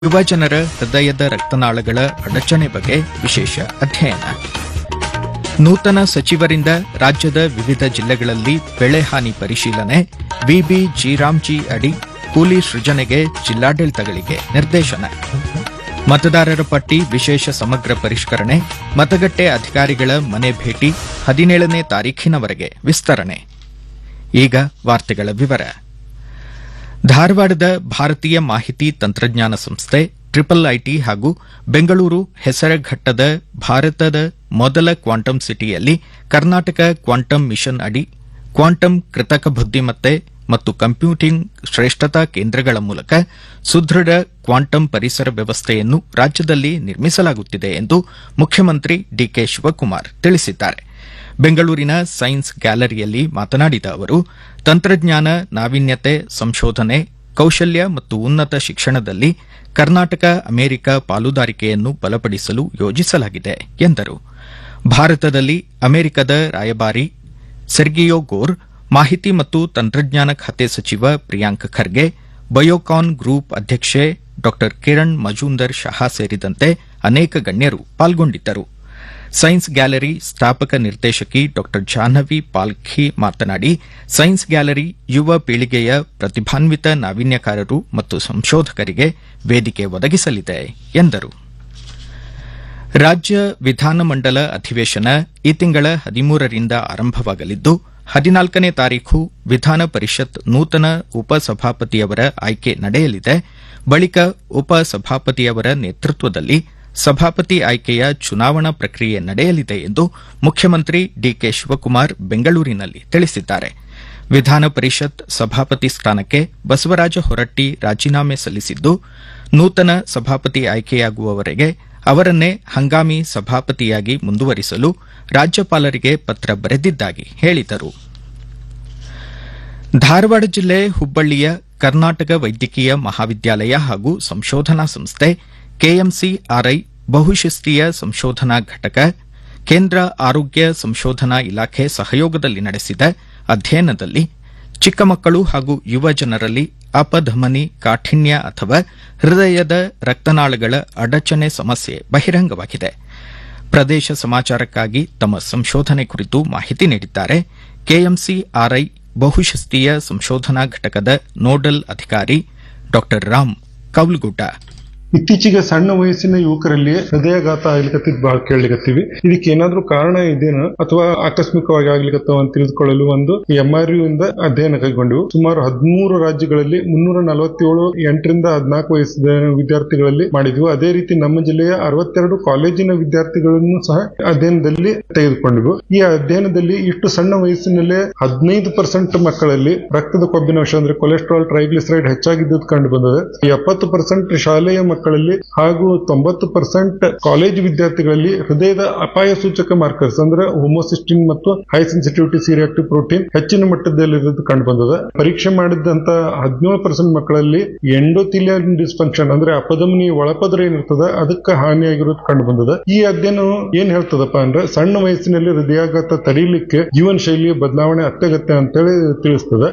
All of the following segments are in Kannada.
ಯುವ ಜನರ ಹೃದಯದ ರಕ್ತನಾಳಗಳ ಅಡಚಣೆ ಬಗ್ಗೆ ವಿಶೇಷ ಅಧ್ಯಯನ ನೂತನ ಸಚಿವರಿಂದ ರಾಜ್ಯದ ವಿವಿಧ ಜಿಲ್ಲೆಗಳಲ್ಲಿ ಬೆಳೆ ಹಾನಿ ಪರಿಶೀಲನೆ ವಿಬಿ ಜೀರಾಮ್ಜಿ ಅಡಿ ಕೂಲಿ ಸೃಜನೆಗೆ ಜಿಲ್ಲಾಡಳಿತಗಳಿಗೆ ನಿರ್ದೇಶನ ಮತದಾರರ ಪಟ್ಟಿ ವಿಶೇಷ ಸಮಗ್ರ ಪರಿಷ್ಕರಣೆ ಮತಗಟ್ಟೆ ಅಧಿಕಾರಿಗಳ ಮನೆ ಭೇಟಿ ಹದಿನೇಳನೇ ತಾರೀಖಿನವರೆಗೆ ವಿಸ್ತರಣೆ ಈಗ ವಾರ್ತೆಗಳ ವಿವರ ಧಾರವಾಡದ ಭಾರತೀಯ ಮಾಹಿತಿ ತಂತ್ರಜ್ಞಾನ ಸಂಸ್ಥೆ ಟ್ರಿಪಲ್ ಐಟಿ ಹಾಗೂ ಬೆಂಗಳೂರು ಹೆಸರಘಟ್ಟದ ಭಾರತದ ಮೊದಲ ಕ್ವಾಂಟಮ್ ಸಿಟಿಯಲ್ಲಿ ಕರ್ನಾಟಕ ಕ್ವಾಂಟಮ್ ಮಿಷನ್ ಅಡಿ ಕ್ವಾಂಟಮ್ ಕೃತಕ ಬುದ್ದಿಮತ್ತೆ ಮತ್ತು ಕಂಪ್ಯೂಟಿಂಗ್ ಶ್ರೇಷ್ಠತಾ ಕೇಂದ್ರಗಳ ಮೂಲಕ ಸುದೃಢ ಕ್ವಾಂಟಮ್ ಪರಿಸರ ವ್ಯವಸ್ಥೆಯನ್ನು ರಾಜ್ಯದಲ್ಲಿ ನಿರ್ಮಿಸಲಾಗುತ್ತಿದೆ ಎಂದು ಮುಖ್ಯಮಂತ್ರಿ ಡಿಕೆ ಶಿವಕುಮಾರ್ ತಿಳಿಸಿದ್ದಾರೆ ಬೆಂಗಳೂರಿನ ಸೈನ್ಸ್ ಗ್ಯಾಲರಿಯಲ್ಲಿ ಮಾತನಾಡಿದ ಅವರು ತಂತ್ರಜ್ಞಾನ ನಾವೀನ್ಯತೆ ಸಂಶೋಧನೆ ಕೌಶಲ್ಯ ಮತ್ತು ಉನ್ನತ ಶಿಕ್ಷಣದಲ್ಲಿ ಕರ್ನಾಟಕ ಅಮೆರಿಕ ಪಾಲುದಾರಿಕೆಯನ್ನು ಬಲಪಡಿಸಲು ಯೋಜಿಸಲಾಗಿದೆ ಎಂದರು ಭಾರತದಲ್ಲಿ ಅಮೆರಿಕದ ರಾಯಭಾರಿ ಸೆರ್ಗಿಯೋ ಗೋರ್ ಮಾಹಿತಿ ಮತ್ತು ತಂತ್ರಜ್ಞಾನ ಖಾತೆ ಸಚಿವ ಪ್ರಿಯಾಂಕ್ ಖರ್ಗೆ ಬಯೋಕಾನ್ ಗ್ರೂಪ್ ಅಧ್ಯಕ್ಷೆ ಡಾ ಕಿರಣ್ ಮಜೂಂದರ್ ಶಹಾ ಸೇರಿದಂತೆ ಅನೇಕ ಗಣ್ಯರು ಪಾಲ್ಗೊಂಡಿದ್ದರು ಸೈನ್ಸ್ ಗ್ಯಾಲರಿ ಸ್ಥಾಪಕ ನಿರ್ದೇಶಕಿ ಡಾ ಜಾಹ್ನವಿ ಪಾಲ್ಖಿ ಮಾತನಾಡಿ ಸೈನ್ಸ್ ಗ್ಯಾಲರಿ ಯುವ ಪೀಳಿಗೆಯ ಪ್ರತಿಭಾನ್ವಿತ ನಾವೀನ್ಯಕಾರರು ಮತ್ತು ಸಂಶೋಧಕರಿಗೆ ವೇದಿಕೆ ಒದಗಿಸಲಿದೆ ಎಂದರು ರಾಜ್ಯ ವಿಧಾನಮಂಡಲ ಅಧಿವೇಶನ ಈ ತಿಂಗಳ ಹದಿಮೂರರಿಂದ ಆರಂಭವಾಗಲಿದ್ದು ಹದಿನಾಲ್ಕನೇ ತಾರೀಖು ವಿಧಾನ ಪರಿಷತ್ ನೂತನ ಉಪಸಭಾಪತಿಯವರ ಆಯ್ಕೆ ನಡೆಯಲಿದೆ ಬಳಿಕ ಉಪಸಭಾಪತಿಯವರ ನೇತೃತ್ವದಲ್ಲಿ ಸಭಾಪತಿ ಆಯ್ಕೆಯ ಚುನಾವಣಾ ಪ್ರಕ್ರಿಯೆ ನಡೆಯಲಿದೆ ಎಂದು ಮುಖ್ಯಮಂತ್ರಿ ಡಿಕೆ ಶಿವಕುಮಾರ್ ಬೆಂಗಳೂರಿನಲ್ಲಿ ತಿಳಿಸಿದ್ದಾರೆ ವಿಧಾನ ಪರಿಷತ್ ಸಭಾಪತಿ ಸ್ಥಾನಕ್ಕೆ ಬಸವರಾಜ ಹೊರಟ್ಟಿ ರಾಜೀನಾಮೆ ಸಲ್ಲಿಸಿದ್ದು ನೂತನ ಸಭಾಪತಿ ಆಯ್ಕೆಯಾಗುವವರೆಗೆ ಅವರನ್ನೇ ಹಂಗಾಮಿ ಸಭಾಪತಿಯಾಗಿ ಮುಂದುವರಿಸಲು ರಾಜ್ಯಪಾಲರಿಗೆ ಪತ್ರ ಬರೆದಿದ್ದಾಗಿ ಹೇಳಿದರು ಧಾರವಾಡ ಜಿಲ್ಲೆ ಹುಬ್ಬಳ್ಳಿಯ ಕರ್ನಾಟಕ ವೈದ್ಯಕೀಯ ಮಹಾವಿದ್ಯಾಲಯ ಹಾಗೂ ಸಂಶೋಧನಾ ಸಂಸ್ಥೆ ಕೆಎಂಸಿಆರ್ಐ ಬಹುಶಿಸ್ತೀಯ ಸಂಶೋಧನಾ ಘಟಕ ಕೇಂದ್ರ ಆರೋಗ್ಯ ಸಂಶೋಧನಾ ಇಲಾಖೆ ಸಹಯೋಗದಲ್ಲಿ ನಡೆಸಿದ ಅಧ್ಯಯನದಲ್ಲಿ ಚಿಕ್ಕ ಮಕ್ಕಳು ಹಾಗೂ ಯುವ ಜನರಲ್ಲಿ ಅಪಧಮನಿ ಕಾಠಿಣ್ಯ ಅಥವಾ ಹೃದಯದ ರಕ್ತನಾಳಗಳ ಅಡಚಣೆ ಸಮಸ್ಯೆ ಬಹಿರಂಗವಾಗಿದೆ ಪ್ರದೇಶ ಸಮಾಚಾರಕ್ಕಾಗಿ ತಮ್ಮ ಸಂಶೋಧನೆ ಕುರಿತು ಮಾಹಿತಿ ನೀಡಿದ್ದಾರೆ ಕೆಎಂಸಿಆರ್ಐ ಬಹುಶಿಸ್ತೀಯ ಸಂಶೋಧನಾ ಘಟಕದ ನೋಡಲ್ ಅಧಿಕಾರಿ ಡಾ ರಾಮ್ ಕೌಲ್ಗುಡ್ಡ ಇತ್ತೀಚೆಗೆ ಸಣ್ಣ ವಯಸ್ಸಿನ ಯುವಕರಲ್ಲಿ ಹೃದಯಾಘಾತ ಆಗ್ಲಿಕತ್ತಿದ್ ಬಹಳ ಕೇಳಲಿಕತ್ತೀವಿ ಇದಕ್ಕೆ ಏನಾದ್ರೂ ಕಾರಣ ಇದೇನು ಅಥವಾ ಆಕಸ್ಮಿಕವಾಗಿ ಆಗ್ಲಿಕತ್ತವ ಅಂತ ತಿಳಿದುಕೊಳ್ಳಲು ಒಂದು ಎಂಆರ್ಯು ಇಂದ ಅಧ್ಯಯನ ಕೈಗೊಂಡಿವು ಸುಮಾರು ಹದಿಮೂರು ರಾಜ್ಯಗಳಲ್ಲಿ ಮುನ್ನೂರ ನಲವತ್ತೇಳು ಎಂಟರಿಂದ ಹದಿನಾಲ್ಕು ವಯಸ್ಸಿನ ವಿದ್ಯಾರ್ಥಿಗಳಲ್ಲಿ ಮಾಡಿದ್ವು ಅದೇ ರೀತಿ ನಮ್ಮ ಜಿಲ್ಲೆಯ ಅರವತ್ತೆರಡು ಕಾಲೇಜಿನ ವಿದ್ಯಾರ್ಥಿಗಳನ್ನು ಸಹ ಅಧ್ಯಯನದಲ್ಲಿ ತೆಗೆದುಕೊಂಡಿವು ಈ ಅಧ್ಯಯನದಲ್ಲಿ ಇಷ್ಟು ಸಣ್ಣ ವಯಸ್ಸಿನಲ್ಲೇ ಹದಿನೈದು ಪರ್ಸೆಂಟ್ ಮಕ್ಕಳಲ್ಲಿ ರಕ್ತದ ಕೊಬ್ಬಿನ ಅಂಶ ಅಂದ್ರೆ ಕೊಲೆಸ್ಟ್ರಾಲ್ ಟ್ರೈಗ್ಲಿಸರೈಡ್ ಹೆಚ್ಚಾಗಿದ್ದು ಕಂಡು ಬಂದಿದೆ ಎಪ್ಪತ್ತು ಪರ್ಸೆಂಟ್ ಶಾಲೆಯ ಮಕ್ಕಳಲ್ಲಿ ಹಾಗೂ ತೊಂಬತ್ತು ಪರ್ಸೆಂಟ್ ಕಾಲೇಜು ವಿದ್ಯಾರ್ಥಿಗಳಲ್ಲಿ ಹೃದಯದ ಅಪಾಯ ಸೂಚಕ ಮಾರ್ಕರ್ಸ್ ಅಂದ್ರೆ ಹೋಮೋಸಿಸ್ಟಿನ್ ಮತ್ತು ಹೈ ಸೆನ್ಸಿಟಿವಿಟಿ ಸಿರಿಯಾಕ್ಟಿವ್ ಪ್ರೋಟೀನ್ ಹೆಚ್ಚಿನ ಮಟ್ಟದಲ್ಲಿರೋದು ಕಂಡು ಬಂದಿದೆ ಪರೀಕ್ಷೆ ಮಾಡಿದಂತ ಹದಿನೇಳು ಪರ್ಸೆಂಟ್ ಮಕ್ಕಳಲ್ಲಿ ಎಂಡೋಥಿಲಿಯಲ್ ಡಿಸ್ಫಂಕ್ಷನ್ ಅಂದ್ರೆ ಅಪಧಮನಿ ಒಳಪದ್ರ ಏನಿರ್ತದ ಅದಕ್ಕೆ ಹಾನಿಯಾಗಿರೋದು ಕಂಡು ಬಂದಿದೆ ಈ ಅಧ್ಯಯನ ಏನ್ ಹೇಳ್ತದಪ್ಪ ಅಂದ್ರೆ ಸಣ್ಣ ವಯಸ್ಸಿನಲ್ಲಿ ಹೃದಯಾಘಾತ ತಡೀಲಿಕ್ಕೆ ಜೀವನ ಶೈಲಿಯ ಬದಲಾವಣೆ ಅತ್ಯಗತ್ಯ ಅಂತೇಳಿ ತಿಳಿಸ್ತದೆ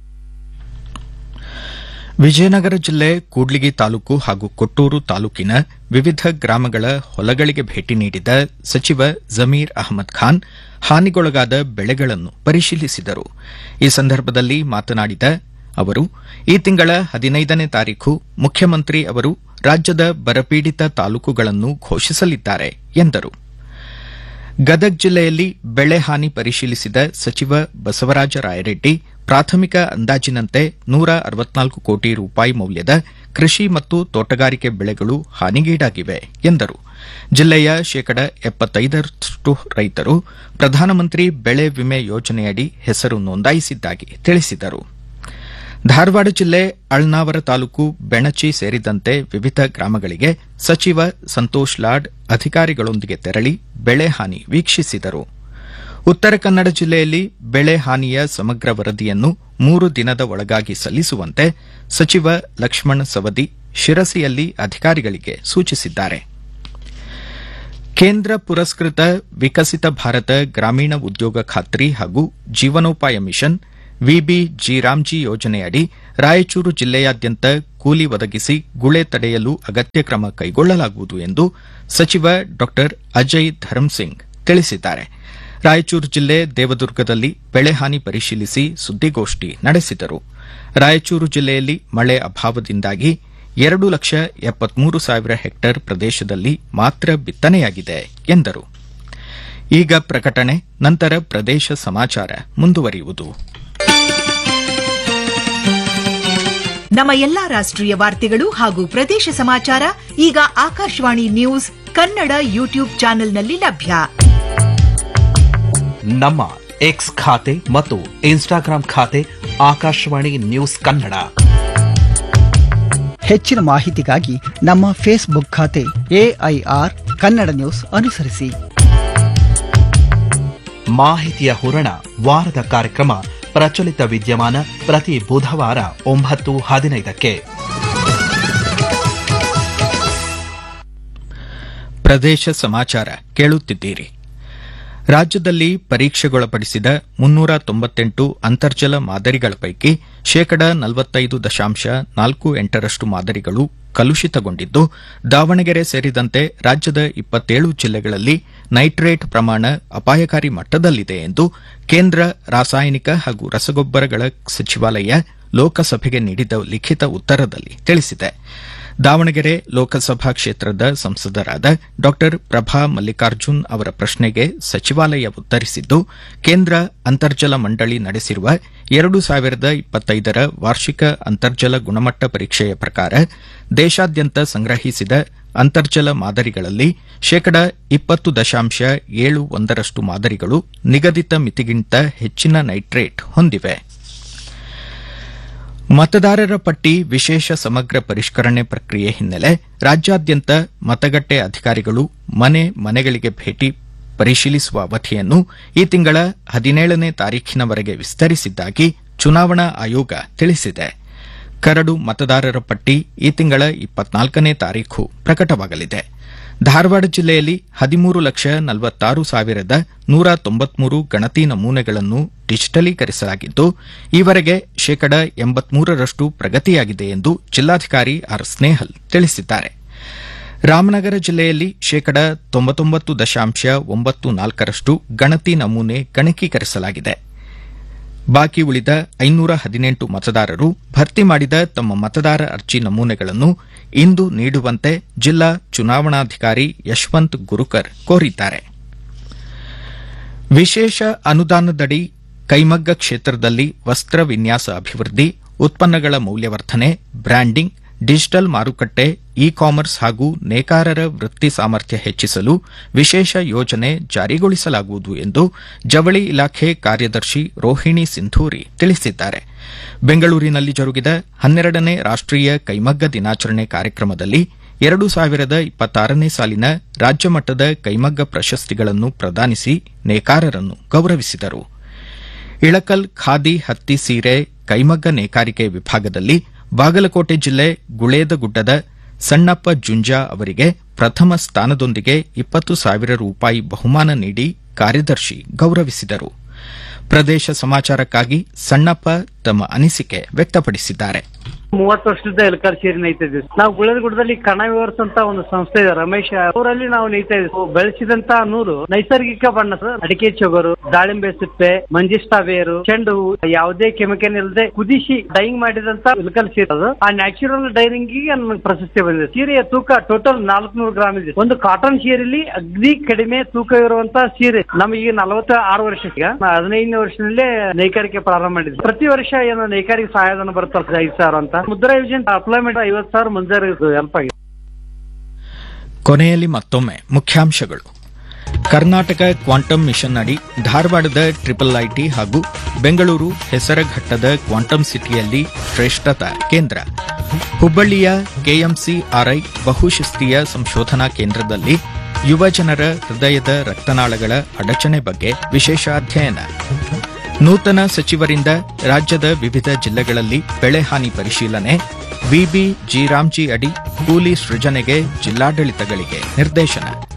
ವಿಜಯನಗರ ಜಿಲ್ಲೆ ಕೂಡ್ಲಿಗಿ ತಾಲೂಕು ಹಾಗೂ ಕೊಟ್ಟೂರು ತಾಲೂಕಿನ ವಿವಿಧ ಗ್ರಾಮಗಳ ಹೊಲಗಳಿಗೆ ಭೇಟಿ ನೀಡಿದ ಸಚಿವ ಜಮೀರ್ ಅಹಮದ್ ಖಾನ್ ಹಾನಿಗೊಳಗಾದ ಬೆಳೆಗಳನ್ನು ಪರಿಶೀಲಿಸಿದರು ಈ ಸಂದರ್ಭದಲ್ಲಿ ಮಾತನಾಡಿದ ಅವರು ಈ ತಿಂಗಳ ಹದಿನೈದನೇ ತಾರೀಖು ಮುಖ್ಯಮಂತ್ರಿ ಅವರು ರಾಜ್ಯದ ಬರಪೀಡಿತ ತಾಲೂಕುಗಳನ್ನು ಘೋಷಿಸಲಿದ್ದಾರೆ ಎಂದರು ಗದಗ ಜಿಲ್ಲೆಯಲ್ಲಿ ಬೆಳೆ ಹಾನಿ ಪರಿಶೀಲಿಸಿದ ಸಚಿವ ಬಸವರಾಜ ರಾಯರೆಡ್ಡಿ ಪ್ರಾಥಮಿಕ ಅಂದಾಜಿನಂತೆ ನೂರ ಅರವತ್ನಾಲ್ಕು ಕೋಟಿ ರೂಪಾಯಿ ಮೌಲ್ಯದ ಕೃಷಿ ಮತ್ತು ತೋಟಗಾರಿಕೆ ಬೆಳೆಗಳು ಹಾನಿಗೀಡಾಗಿವೆ ಎಂದರು ಜಿಲ್ಲೆಯ ಶೇಕಡ ಎಪ್ಪತ್ತೈದರಷ್ಟು ರೈತರು ಪ್ರಧಾನಮಂತ್ರಿ ಬೆಳೆ ವಿಮೆ ಯೋಜನೆಯಡಿ ಹೆಸರು ನೋಂದಾಯಿಸಿದ್ದಾಗಿ ತಿಳಿಸಿದರು ಧಾರವಾಡ ಜಿಲ್ಲೆ ಅಳ್ನಾವರ ತಾಲೂಕು ಬೆಣಚಿ ಸೇರಿದಂತೆ ವಿವಿಧ ಗ್ರಾಮಗಳಿಗೆ ಸಚಿವ ಸಂತೋಷ್ ಲಾಡ್ ಅಧಿಕಾರಿಗಳೊಂದಿಗೆ ತೆರಳಿ ಬೆಳೆ ಹಾನಿ ವೀಕ್ಷಿಸಿದರು ಉತ್ತರ ಕನ್ನಡ ಜಿಲ್ಲೆಯಲ್ಲಿ ಬೆಳೆ ಹಾನಿಯ ಸಮಗ್ರ ವರದಿಯನ್ನು ಮೂರು ದಿನದ ಒಳಗಾಗಿ ಸಲ್ಲಿಸುವಂತೆ ಸಚಿವ ಲಕ್ಷ್ಮಣ ಸವದಿ ಶಿರಸಿಯಲ್ಲಿ ಅಧಿಕಾರಿಗಳಿಗೆ ಸೂಚಿಸಿದ್ದಾರೆ ಕೇಂದ್ರ ಪುರಸ್ಕೃತ ವಿಕಸಿತ ಭಾರತ ಗ್ರಾಮೀಣ ಉದ್ಯೋಗ ಖಾತ್ರಿ ಹಾಗೂ ಜೀವನೋಪಾಯ ಮಿಷನ್ ವಿಬಿ ಜಿರಾಮ್ಜಿ ಯೋಜನೆಯಡಿ ರಾಯಚೂರು ಜಿಲ್ಲೆಯಾದ್ಯಂತ ಕೂಲಿ ಒದಗಿಸಿ ಗುಳೆ ತಡೆಯಲು ಅಗತ್ಯ ಕ್ರಮ ಕೈಗೊಳ್ಳಲಾಗುವುದು ಎಂದು ಸಚಿವ ಡಾ ಅಜಯ್ ಧರ್ಮಸಿಂಗ್ ತಿಳಿಸಿದ್ದಾರೆ ರಾಯಚೂರು ಜಿಲ್ಲೆ ದೇವದುರ್ಗದಲ್ಲಿ ಬೆಳೆ ಹಾನಿ ಪರಿಶೀಲಿಸಿ ಸುದ್ದಿಗೋಷ್ಠಿ ನಡೆಸಿದರು ರಾಯಚೂರು ಜಿಲ್ಲೆಯಲ್ಲಿ ಮಳೆ ಅಭಾವದಿಂದಾಗಿ ಎರಡು ಲಕ್ಷ ಎಪ್ಪತ್ಮೂರು ಸಾವಿರ ಹೆಕ್ಟೇರ್ ಪ್ರದೇಶದಲ್ಲಿ ಮಾತ್ರ ಬಿತ್ತನೆಯಾಗಿದೆ ಎಂದರು ಈಗ ಪ್ರಕಟಣೆ ನಂತರ ಪ್ರದೇಶ ಸಮಾಚಾರ ಮುಂದುವರಿಯುವುದು ನಮ್ಮ ಎಲ್ಲಾ ರಾಷ್ಟ್ರೀಯ ವಾರ್ತೆಗಳು ಹಾಗೂ ಪ್ರದೇಶ ಸಮಾಚಾರ ಈಗ ಆಕಾಶವಾಣಿ ನ್ಯೂಸ್ ಕನ್ನಡ ಯೂಟ್ಯೂಬ್ ಚಾನೆಲ್ನಲ್ಲಿ ಲಭ್ಯ ನಮ್ಮ ಎಕ್ಸ್ ಖಾತೆ ಮತ್ತು ಇನ್ಸ್ಟಾಗ್ರಾಂ ಖಾತೆ ಆಕಾಶವಾಣಿ ನ್ಯೂಸ್ ಕನ್ನಡ ಹೆಚ್ಚಿನ ಮಾಹಿತಿಗಾಗಿ ನಮ್ಮ ಫೇಸ್ಬುಕ್ ಖಾತೆ ಎಐಆರ್ ಕನ್ನಡ ನ್ಯೂಸ್ ಅನುಸರಿಸಿ ಮಾಹಿತಿಯ ಹೂರಣ ವಾರದ ಕಾರ್ಯಕ್ರಮ ಪ್ರಚಲಿತ ವಿದ್ಯಮಾನ ಪ್ರತಿ ಬುಧವಾರ ಒಂಬತ್ತು ಹದಿನೈದಕ್ಕೆ ಪ್ರದೇಶ ಸಮಾಚಾರ ಕೇಳುತ್ತಿದ್ದೀರಿ ರಾಜ್ಯದಲ್ಲಿ ಪರೀಕ್ಷೆಗೊಳಪಡಿಸಿದ ಮುನ್ನೂರ ತೊಂಬತ್ತೆಂಟು ಅಂತರ್ಜಲ ಮಾದರಿಗಳ ಪೈಕಿ ಶೇಕಡ ನಲವತ್ತೈದು ದಶಾಂಶ ನಾಲ್ಕು ಎಂಟರಷ್ಟು ಮಾದರಿಗಳು ಕಲುಷಿತಗೊಂಡಿದ್ದು ದಾವಣಗೆರೆ ಸೇರಿದಂತೆ ರಾಜ್ಯದ ಇಪ್ಪತ್ತೇಳು ಜಿಲ್ಲೆಗಳಲ್ಲಿ ನೈಟ್ರೇಟ್ ಪ್ರಮಾಣ ಅಪಾಯಕಾರಿ ಮಟ್ಟದಲ್ಲಿದೆ ಎಂದು ಕೇಂದ್ರ ರಾಸಾಯನಿಕ ಹಾಗೂ ರಸಗೊಬ್ಬರಗಳ ಸಚಿವಾಲಯ ಲೋಕಸಭೆಗೆ ನೀಡಿದ ಲಿಖಿತ ಉತ್ತರದಲ್ಲಿ ತಿಳಿಸಿದೆ ದಾವಣಗೆರೆ ಲೋಕಸಭಾ ಕ್ಷೇತ್ರದ ಸಂಸದರಾದ ಡಾ ಪ್ರಭಾ ಮಲ್ಲಿಕಾರ್ಜುನ್ ಅವರ ಪ್ರಶ್ನೆಗೆ ಸಚಿವಾಲಯ ಉತ್ತರಿಸಿದ್ದು ಕೇಂದ್ರ ಅಂತರ್ಜಲ ಮಂಡಳಿ ನಡೆಸಿರುವ ಎರಡು ಸಾವಿರದ ಇಪ್ಪತ್ತೈದರ ವಾರ್ಷಿಕ ಅಂತರ್ಜಲ ಗುಣಮಟ್ಟ ಪರೀಕ್ಷೆಯ ಪ್ರಕಾರ ದೇಶಾದ್ಯಂತ ಸಂಗ್ರಹಿಸಿದ ಅಂತರ್ಜಲ ಮಾದರಿಗಳಲ್ಲಿ ಶೇಕಡ ಇಪ್ಪತ್ತು ದಶಾಂಶ ಏಳು ಒಂದರಷ್ಟು ಮಾದರಿಗಳು ನಿಗದಿತ ಮಿತಿಗಿಂತ ಹೆಚ್ಚಿನ ನೈಟ್ರೇಟ್ ಹೊಂದಿವೆ ಮತದಾರರ ಪಟ್ಟಿ ವಿಶೇಷ ಸಮಗ್ರ ಪರಿಷ್ಕರಣೆ ಪ್ರಕ್ರಿಯೆ ಹಿನ್ನೆಲೆ ರಾಜ್ಯಾದ್ಯಂತ ಮತಗಟ್ಟೆ ಅಧಿಕಾರಿಗಳು ಮನೆ ಮನೆಗಳಿಗೆ ಭೇಟಿ ಪರಿಶೀಲಿಸುವ ಅವಧಿಯನ್ನು ಈ ತಿಂಗಳ ಹದಿನೇಳನೇ ತಾರೀಖಿನವರೆಗೆ ವಿಸ್ತರಿಸಿದ್ದಾಗಿ ಚುನಾವಣಾ ಆಯೋಗ ತಿಳಿಸಿದೆ ಕರಡು ಮತದಾರರ ಪಟ್ಟಿ ಈ ತಿಂಗಳ ಇಪ್ಪತ್ನಾಲ್ಕನೇ ತಾರೀಖು ಪ್ರಕಟವಾಗಲಿದೆ ಧಾರವಾಡ ಜಿಲ್ಲೆಯಲ್ಲಿ ಹದಿಮೂರು ಲಕ್ಷ ನಲವತ್ತಾರು ಸಾವಿರದ ನೂರ ತೊಂಬತ್ಮೂರು ಗಣತಿ ನಮೂನೆಗಳನ್ನು ಡಿಜಿಟಲೀಕರಿಸಲಾಗಿದ್ದು ಈವರೆಗೆ ಶೇಕಡ ಎಂಬತ್ಮೂರರಷ್ಟು ಪ್ರಗತಿಯಾಗಿದೆ ಎಂದು ಜಿಲ್ಲಾಧಿಕಾರಿ ಆರ್ ಸ್ನೇಹಲ್ ತಿಳಿಸಿದ್ದಾರೆ ರಾಮನಗರ ಜಿಲ್ಲೆಯಲ್ಲಿ ಶೇಕಡ ತೊಂಬತ್ತೊಂಬತ್ತು ದಶಾಂಶ ಒಂಬತ್ತು ನಾಲ್ಕರಷ್ಟು ಗಣತಿ ನಮೂನೆ ಗಣಕೀಕರಿಸಲಾಗಿದೆ ಬಾಕಿ ಉಳಿದ ಐನೂರ ಹದಿನೆಂಟು ಮತದಾರರು ಭರ್ತಿ ಮಾಡಿದ ತಮ್ಮ ಮತದಾರ ಅರ್ಜಿ ನಮೂನೆಗಳನ್ನು ಇಂದು ನೀಡುವಂತೆ ಜಿಲ್ಲಾ ಚುನಾವಣಾಧಿಕಾರಿ ಯಶವಂತ್ ಗುರುಕರ್ ಕೋರಿದ್ದಾರೆ ವಿಶೇಷ ಅನುದಾನದಡಿ ಕೈಮಗ್ಗ ಕ್ಷೇತ್ರದಲ್ಲಿ ವಸ್ತ್ರ ವಿನ್ಯಾಸ ಅಭಿವೃದ್ಧಿ ಉತ್ಪನ್ನಗಳ ಮೌಲ್ಯವರ್ಧನೆ ಬ್ರ್ಯಾಂಡಿಂಗ್ ಡಿಜಿಟಲ್ ಮಾರುಕಟ್ಟೆ ಇ ಕಾಮರ್ಸ್ ಹಾಗೂ ನೇಕಾರರ ವೃತ್ತಿ ಸಾಮರ್ಥ್ಯ ಹೆಚ್ಚಿಸಲು ವಿಶೇಷ ಯೋಜನೆ ಜಾರಿಗೊಳಿಸಲಾಗುವುದು ಎಂದು ಜವಳಿ ಇಲಾಖೆ ಕಾರ್ಯದರ್ಶಿ ರೋಹಿಣಿ ಸಿಂಧೂರಿ ತಿಳಿಸಿದ್ದಾರೆ ಬೆಂಗಳೂರಿನಲ್ಲಿ ಜರುಗಿದ ಹನ್ನೆರಡನೇ ರಾಷ್ಟೀಯ ಕೈಮಗ್ಗ ದಿನಾಚರಣೆ ಕಾರ್ಯಕ್ರಮದಲ್ಲಿ ಎರಡು ಸಾವಿರದ ಇಪ್ಪತ್ತಾರನೇ ಸಾಲಿನ ರಾಜ್ಯಮಟ್ಟದ ಕೈಮಗ್ಗ ಪ್ರಶಸ್ತಿಗಳನ್ನು ಪ್ರದಾನಿಸಿ ನೇಕಾರರನ್ನು ಗೌರವಿಸಿದರು ಇಳಕಲ್ ಖಾದಿ ಹತ್ತಿ ಸೀರೆ ಕೈಮಗ್ಗ ನೇಕಾರಿಕೆ ವಿಭಾಗದಲ್ಲಿ ಬಾಗಲಕೋಟೆ ಜಿಲ್ಲೆ ಗುಳೇದಗುಡ್ಡದ ಸಣ್ಣಪ್ಪ ಜುಂಜಾ ಅವರಿಗೆ ಪ್ರಥಮ ಸ್ಥಾನದೊಂದಿಗೆ ಇಪ್ಪತ್ತು ಸಾವಿರ ರೂಪಾಯಿ ಬಹುಮಾನ ನೀಡಿ ಕಾರ್ಯದರ್ಶಿ ಗೌರವಿಸಿದರು ಪ್ರದೇಶ ಸಮಾಚಾರಕ್ಕಾಗಿ ಸಣ್ಣಪ್ಪ ತಮ್ಮ ಅನಿಸಿಕೆ ವ್ಯಕ್ತಪಡಿಸಿದ್ದಾರೆ ಮೂವತ್ತು ವರ್ಷದ ಎಲ್ಕಾರ್ ಸೇರಿ ನೈತಾ ಇದ್ವಿ ನಾವು ಗುಳದಗುಡ್ಡದಲ್ಲಿ ಕಣ ವಿವರ್ಸ್ ಅಂತ ಒಂದು ಸಂಸ್ಥೆ ಇದೆ ರಮೇಶ್ ಅವರಲ್ಲಿ ನಾವು ನೈತಾ ಇದ್ವಿ ಬೆಳೆಸಿದಂತ ನೂರು ನೈಸರ್ಗಿಕ ಬಣ್ಣ ಸರ್ ಅಡಿಕೆ ಚೊಗರು ದಾಳಿಂಬೆ ಸಿಪ್ಪೆ ಮಂಜಿಷ್ಟಾ ಬೇರು ಚೆಂಡು ಹೂ ಯಾವುದೇ ಕೆಮಿಕಲ್ ಇಲ್ಲದೆ ಕುದಿಸಿ ಡೈಯಿಂಗ್ ಮಾಡಿದಂತ ಇಲ್ಕಲ್ ಸೀರೆ ಅದು ಆ ನ್ಯಾಚುರಲ್ ಡೈರಿಂಗ್ ಗೆ ನಮಗೆ ಪ್ರಶಸ್ತಿ ಬಂದಿದೆ ಸೀರೆಯ ತೂಕ ಟೋಟಲ್ ನಾಲ್ಕುನೂರು ಗ್ರಾಮ್ ಇದೆ ಒಂದು ಕಾಟನ್ ಸೀರೆಯಲ್ಲಿ ಅಗ್ದಿ ಕಡಿಮೆ ತೂಕ ಇರುವಂತ ಸೀರೆ ನಮಗೆ ನಲವತ್ತ ಆರು ವರ್ಷಕ್ಕೆ ಹದಿನೈದನೇ ವರ್ಷದಲ್ಲೇ ನೇಕಾರಿಕೆ ಪ್ರಾರಂಭ ಮಾಡಿದ್ವಿ ಪ್ರತಿ ವರ್ಷ ಏನು ನೇಕಾರಿಕೆ ಸಹಾಯಧನ ಬರುತ್ತಲ್ಲ ಐದು ಸಾವಿರ ಅಂತ ಮುದ್ರಾ ಯೋಜನೆ ಅಪ್ಲೈಮೆಂಟ್ ಐವತ್ತು ಸಾವಿರ ಮಂಜೂರು ಹೆಲ್ಪ್ ಆಗಿದೆ ಕೊನೆಯಲ್ಲಿ ಮತ್ತೊಮ್ಮೆ ಮುಖ್ಯಾಂಶಗಳು ಕರ್ನಾಟಕ ಕ್ವಾಂಟಮ್ ಮಿಷನ್ ಅಡಿ ಧಾರವಾಡದ ಟ್ರಿಪಲ್ ಐಟಿ ಹಾಗೂ ಬೆಂಗಳೂರು ಹೆಸರಘಟ್ಟದ ಕ್ವಾಂಟಮ್ ಸಿಟಿಯಲ್ಲಿ ಶ್ರೇಷ್ಠತಾ ಕೇಂದ್ರ ಹುಬ್ಬಳ್ಳಿಯ ಕೆಎಂಸಿಆರ್ಐ ಬಹುಶಿಸ್ತೀಯ ಸಂಶೋಧನಾ ಕೇಂದ್ರದಲ್ಲಿ ಯುವ ಜನರ ಹೃದಯದ ರಕ್ತನಾಳಗಳ ಅಡಚಣೆ ಬಗ್ಗೆ ವಿಶೇಷ ಅಧ್ಯಯನ ನೂತನ ಸಚಿವರಿಂದ ರಾಜ್ಯದ ವಿವಿಧ ಜಿಲ್ಲೆಗಳಲ್ಲಿ ಬೆಳೆ ಹಾನಿ ಪರಿಶೀಲನೆ ವಿಬಿ ಜಿರಾಮ್ಜಿ ಅಡಿ ಕೂಲಿ ಸೃಜನೆಗೆ ಜಿಲ್ಲಾಡಳಿತಗಳಿಗೆ ನಿರ್ದೇಶನ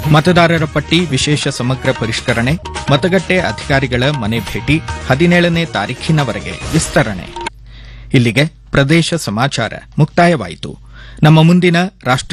ಮತದಾರರ ಪಟ್ಟಿ ವಿಶೇಷ ಸಮಗ್ರ ಪರಿಷ್ಕರಣೆ ಮತಗಟ್ಟೆ ಅಧಿಕಾರಿಗಳ ಮನೆ ಭೇಟಿ ಹದಿನೇಳನೇ ತಾರೀಖಿನವರೆಗೆ ವಿಸ್ತರಣೆ ಇಲ್ಲಿಗೆ ಪ್ರದೇಶ ಸಮಾಚಾರ ಮುಕ್ತಾಯವಾಯಿತು ನಮ್ಮ ಮುಂದಿನ ರಾಷ್ಟ್ರ